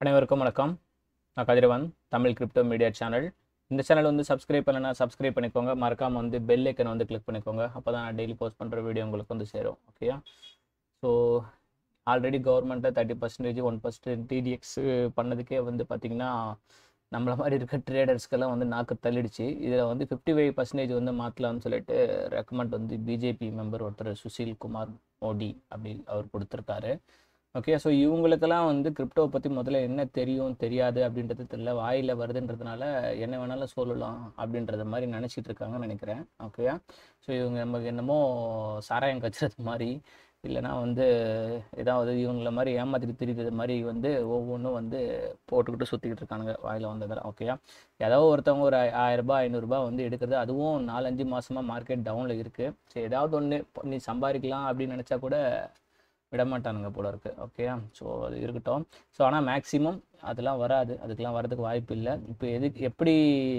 அனைவருக்கும் வணக்கம் நான் Kathiravan Tamil crypto media channel இந்த சேனல் வந்து சப்ஸ்கிரைப் பண்ணலனா சப்ஸ்கிரைப் பண்ணிக்கோங்க மறக்காமல் வந்து பெல் ஐக்கனை வந்து கிளிக் பண்ணிக்கோங்க அப்போ தான் நான் டெய்லி போஸ்ட் பண்ணுற வீடியோ உங்களுக்கு வந்து சேரும் ஓகேயா ஸோ ஆல்ரெடி கவர்மெண்ட்டில் thirty percentage one percentage TDS பண்ணதுக்கே வந்து பார்த்திங்கன்னா நம்மள மாதிரி இருக்க ட்ரேடர்ஸ்க்கெல்லாம் வந்து நாக்கு தள்ளிடுச்சு இதில் வந்து ஃபிஃப்டி ஃபைவ் பர்சன்டேஜ் வந்து மாற்றலாம்னு சொல்லிட்டு ரெக்கமெண்ட் வந்து பிஜேபி மெம்பர் ஒருத்தர் சுஷில் குமார் மோடி அப்படி அவர் கொடுத்துருக்காரு ஓகே ஸோ இவங்களுக்கெல்லாம் வந்து கிரிப்டோவை பற்றி முதல்ல என்ன தெரியும் தெரியாது அப்படின்றது தெரியல வாயில் வருதுன்றதுனால என்ன வேணாலும் சொல்லலாம் அப்படின்றத மாதிரி நினச்சிட்டு இருக்காங்கன்னு நினைக்கிறேன் ஓகேயா ஸோ இவங்க நமக்கு என்னமோ சாராயம் கச்சுறது மாதிரி இல்லைனா வந்து ஏதாவது இவங்கள மாதிரி ஏமாத்திட்டு திரிகிறது மாதிரி வந்து ஒவ்வொன்றும் வந்து போட்டுக்கிட்டு சுற்றிக்கிட்டு இருக்கானுங்க வாயில் வந்ததில் ஓகேயா ஏதாவது ஒருத்தவங்க ஒரு ஆயிரரூபா ஐநூறுரூபா வந்து எடுக்கிறது அதுவும் நாலஞ்சு மாதமாக மார்க்கெட் டவுனில் இருக்குது சரி ஏதாவது ஒன்று நீ சம்பாதிக்கலாம் அப்படின்னு நினச்சா கூட விடமாட்டானுங்க போல இருக்குது ஓகேயா ஸோ அது இருக்கட்டும் ஸோ ஆனால் மேக்ஸிமம் அதெல்லாம் வராது அதுக்கெலாம் வரதுக்கு வாய்ப்பு இல்லை இப்போ எதுக்கு எப்படி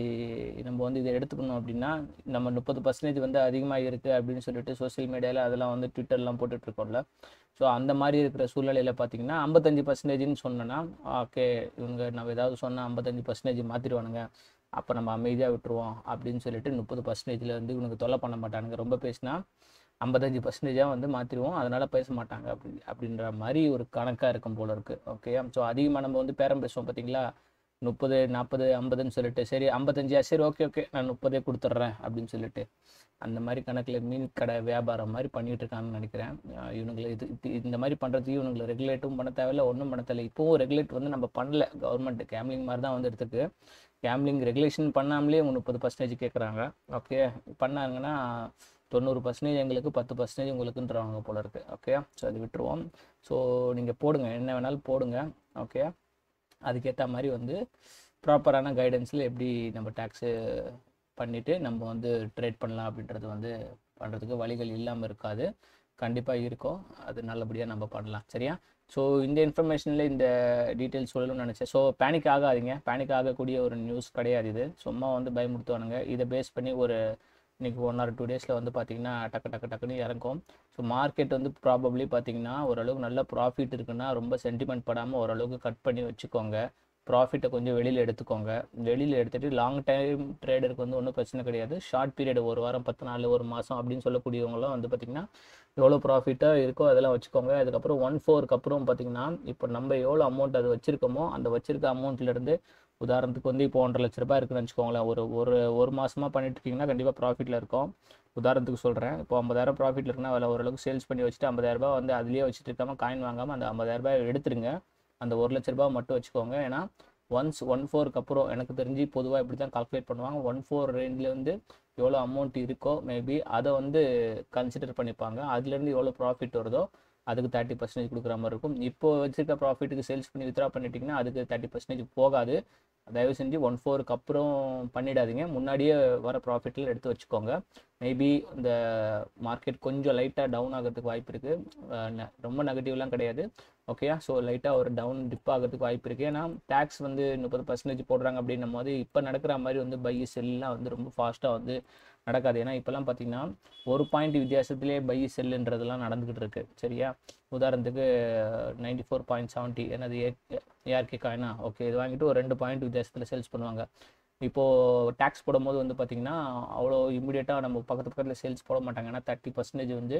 நம்ம வந்து இதை எடுத்துக்கணும் அப்படின்னா நம்ம முப்பது பர்சன்டேஜ் வந்து அதிகமாக இருக்குது அப்படின்னு சொல்லிட்டு சோஷியல் மீடியாவில் அதெல்லாம் வந்து ட்விட்டர்லாம் போட்டுட்ருக்கோம்ல ஸோ அந்த மாதிரி இருக்கிற சூழ்நிலையில் பார்த்தீங்கன்னா ஐம்பத்தஞ்சு பர்சன்டேஜ்னு சொன்னோன்னா ஓகே இவங்க நம்ம ஏதாவது சொன்னால் ஐம்பத்தஞ்சு பர்சன்டேஜ் மாற்றிடுவானுங்க அப்போ நம்ம அமைதியாக விட்டுருவோம் அப்படின்னு சொல்லிட்டு முப்பது பர்சன்டேஜில் வந்து இவனுக்கு தொல்லை பண்ண மாட்டானுங்க ரொம்ப பேசினா ஐம்பத்தஞ்சு பர்சன்டேஜாக வந்து மாற்றிடுவோம் அதனால் பேச மாட்டாங்க அப்படி அப்படின்ற மாதிரி ஒரு கணக்காக இருக்கும் போல இருக்குது ஓகே ஸோ அதிகமாக நம்ம வந்து பேரம் பேசுவோம் பார்த்தீங்களா முப்பது நாற்பது ஐம்பதுன்னு சொல்லிட்டு சரி ஐம்பத்தஞ்சா சரி ஓகே ஓகே நான் முப்பதே கொடுத்துட்றேன் அப்படின்னு சொல்லிட்டு அந்த மாதிரி கணக்கில் மீன் கடை வியாபாரம் மாதிரி பண்ணிகிட்டு இருக்காங்கன்னு நினைக்கிறேன் இவனுங்களை இது இது இந்த மாதிரி பண்ணுறதுக்கு இவனுங்களை ரெகுலேட்டும் பண்ண தேவையில்ல ஒன்றும் பண்ண தேவையில்ல இப்போவும் ரெகுலேட் வந்து நம்ம பண்ணல கவர்மெண்ட் கேம்லிங் மாதிரி தான் வந்து எடுத்துருக்கு கேம்லிங் ரெகுலேஷன் பண்ணாமலே அவங்க முப்பது பர்சன்டேஜ் கேட்குறாங்க ஓகே பண்ணாங்கன்னா தொண்ணூறு பர்சன்டேஜ் எங்களுக்கு பத்து பர்சன்டேஜ் உங்களுக்குன்றவங்க போல இருக்குது ஓகே ஸோ அது விட்டுருவோம் ஸோ நீங்கள் போடுங்க என்ன வேணாலும் போடுங்க ஓகே அதுக்கேற்ற மாதிரி வந்து ப்ராப்பரான கைடன்ஸில் எப்படி நம்ம டேக்ஸு பண்ணிவிட்டு நம்ம வந்து ட்ரேட் பண்ணலாம் அப்படின்றது வந்து பண்ணுறதுக்கு வழிகள் இல்லாமல் இருக்காது கண்டிப்பாக இருக்கும் அது நல்லபடியாக நம்ம பண்ணலாம் சரியா ஸோ இந்த இன்ஃபர்மேஷனில் இந்த டீட்டெயில்ஸ் சொல்லணும்னு நினச்சேன் ஸோ பேனிக் ஆகாதீங்க பேனிக் ஆகக்கூடிய ஒரு நியூஸ் கிடையாது இது சும்மா வந்து பயமுறுத்துவானுங்க இதை பேஸ் பண்ணி ஒரு இன்றைக்கி ஒன் ஆர் டூ டேஸில் வந்து பார்த்திங்கன்னா டக்கு டக்கு டக்குன்னு இறங்கும் ஸோ மார்க்கெட் வந்து ப்ராபப்ளி பார்த்திங்கன்னா ஓரளவுக்கு நல்ல ப்ராஃபிட் இருக்குன்னா ரொம்ப சென்டிமெண்ட் படாமல் ஓரளவுக்கு கட் பண்ணி வச்சுக்கோங்க ப்ராஃபிட்டை கொஞ்சம் வெளியில் எடுத்துக்கோங்க வெளியில் எடுத்துகிட்டு லாங் டைம் ட்ரேடருக்கு வந்து ஒன்றும் பிரச்சனை கிடையாது ஷார்ட் பீரியட் ஒரு வாரம் பத்து நாள் ஒரு மாதம் அப்படின்னு சொல்லக்கூடியவங்களாம் வந்து பார்த்திங்கன்னா எவ்வளோ ப்ராஃபிட்டாக இருக்கோ அதெல்லாம் வச்சுக்கோங்க அதுக்கப்புறம் ஒன் ஃபோருக்கு அப்புறம் பார்த்திங்கன்னா இப்போ நம்ம எவ்வளோ அமௌண்ட் அது வச்சுருக்கோமோ அந்த வச்சுருக்க அமௌண்ட்லேருந்து உதாரணத்துக்கு வந்து இப்போ ஒன்றரை லட்ச ரூபாய் இருக்குன்னு வச்சுக்கோங்களேன் ஒரு ஒரு ஒரு மாதமாக பண்ணிட்டு இருக்கீங்கன்னா கண்டிப்பாக ப்ராஃபிட்டில் இருக்கும் உதாரணத்துக்கு சொல்கிறேன் இப்போ ஐம்பதாயிரம் ப்ராஃபிட்டில் இருக்குன்னா அதில் ஓரளவுக்கு சேல்ஸ் பண்ணி வச்சுட்டு ஐம்பதாயிரரூபா வந்து அதுலேயே வச்சுட்டு இருக்காமல் காயின் வாங்காமல் அந்த ஐம்பதாயிரரூபா எடுத்துருங்க அந்த ஒரு லட்ச ரூபா மட்டும் வச்சுக்கோங்க ஏன்னா ஒன்ஸ் ஒன் ஃபோருக்கு அப்புறம் எனக்கு தெரிஞ்சு பொதுவாக இப்படி தான் கால்குலேட் பண்ணுவாங்க ஒன் ஃபோர் ரேஞ்சில் வந்து எவ்வளோ அமௌண்ட் இருக்கோ மேபி அதை வந்து கன்சிடர் பண்ணிப்பாங்க அதுலேருந்து எவ்வளோ ப்ராஃபிட் வருதோ அதுக்கு தேர்ட்டி பர்சன்டேஜ் கொடுக்குற மாதிரி இருக்கும் இப்போ வச்சிருக்க ப்ராஃபிட்டுக்கு சேல்ஸ் பண்ணி வித்ரா பண்ணிட்டீங்கன்னா அதுக்கு தேர்ட்டி பர்சன்டேஜ் போகாது தயவு செஞ்சு ஒன் ஃபோருக்கு அப்புறம் பண்ணிடாதீங்க முன்னாடியே வர ப்ராஃபிட்டில் எடுத்து வச்சுக்கோங்க மேபி இந்த மார்க்கெட் கொஞ்சம் லைட்டாக டவுன் ஆகிறதுக்கு வாய்ப்பு இருக்குது ரொம்ப நெகட்டிவ்லாம் கிடையாது ஓகேயா ஸோ லைட்டாக ஒரு டவுன் டிப் ஆகிறதுக்கு வாய்ப்பு இருக்குது ஏன்னா டேக்ஸ் வந்து முப்பது பர்சன்டேஜ் போடுறாங்க அப்படின்னும் போது இப்போ நடக்கிற மாதிரி வந்து பை செல்லாம் வந்து ரொம்ப ஃபாஸ்ட்டாக வந்து நடக்காது ஏன்னா இப்போல்லாம் பார்த்தீங்கன்னா ஒரு பாயிண்ட் வித்தியாசத்திலே பை செல்லுன்றதெல்லாம் நடந்துக்கிட்டு இருக்கு சரியா உதாரணத்துக்கு நைன்டி ஃபோர் பாயிண்ட் செவன்ட்டி என்னது ஏஆர்கே காயினா ஓகே இது வாங்கிட்டு ஒரு ரெண்டு பாயிண்ட் வித்தியாசத்தில் சேல்ஸ் பண்ணுவாங்க இப்போது டேக்ஸ் போடும்போது வந்து பார்த்திங்கன்னா அவ்வளோ இமீடியட்டாக நம்ம பக்கத்து பக்கத்தில் சேல்ஸ் போட மாட்டாங்க ஏன்னா தேர்ட்டி பர்சன்டேஜ் வந்து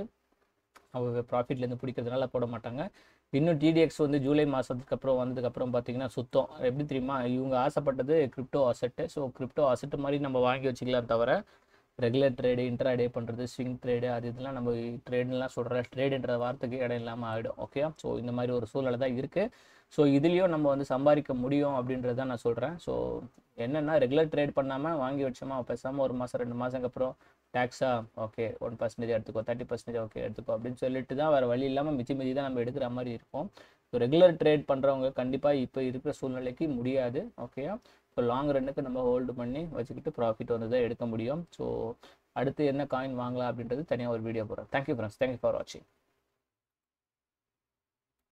அவங்க ப்ராஃபிட்லேருந்து பிடிக்கிறதுனால போட மாட்டாங்க இன்னும் டிடிஎக்ஸ் வந்து ஜூலை மாதத்துக்கு அப்புறம் வந்ததுக்கப்புறம் பார்த்தீங்கன்னா சுத்தம் எப்படி தெரியுமா இவங்க ஆசைப்பட்டது crypto asset so crypto asset மாதிரி நம்ம வாங்கி வச்சுக்கலாம் தவிர ரெகுலர் ட்ரேடு இன்ட்ராடே பண்ணுறது ஸ்விங் ட்ரேடு அது இதெல்லாம் நம்ம ட்ரேடுலாம் சொல்கிற ட்ரேடுன்ற வார்த்தைக்கு இடம் இல்லாமல் ஆகிடும் ஓகே ஸோ இந்த மாதிரி ஒரு சூழ்நிலை தான் இருக்குது ஸோ இதுலேயும் நம்ம வந்து சம்பாதிக்க முடியும் அப்படின்றத தான் நான் சொல்கிறேன் ஸோ என்னென்னா ரெகுலர் ட்ரேட் பண்ணாமல் வாங்கி வச்சோமா பேசாமல் ஒரு மாதம் ரெண்டு மாதத்துக்கு அப்புறம் டேக்ஸா ஓகே ஒன் பர்சன்டேஜ் எடுத்துக்கோ தேர்ட்டி பர்சன்டேஜ் ஓகே எடுத்துக்கோ அப்படின்னு சொல்லிட்டு தான் வேறு வழி இல்லாமல் மிச்சி மிதி தான் நம்ம எடுக்கிற மாதிரி இருக்கும் ஸோ ரெகுலர் ட்ரேட் பண்ணுறவங்க கண்டிப்பாக இப்போ இருக்கிற சூழ்நிலைக்கு முடியாது ஓகேயா ஸோ லாங் ரன்னுக்கு நம்ம ஹோல்டு பண்ணி வச்சுக்கிட்டு ப்ராஃபிட் வந்து தான் எடுக்க முடியும் ஸோ அடுத்து என்ன காயின் வாங்கலாம் அப்படின்றது தனியாக ஒரு வீடியோ போடுறேன் தேங்க்யூ ஃப்ரெண்ட்ஸ் தேங்க்யூ ஃபார் வாட்சிங்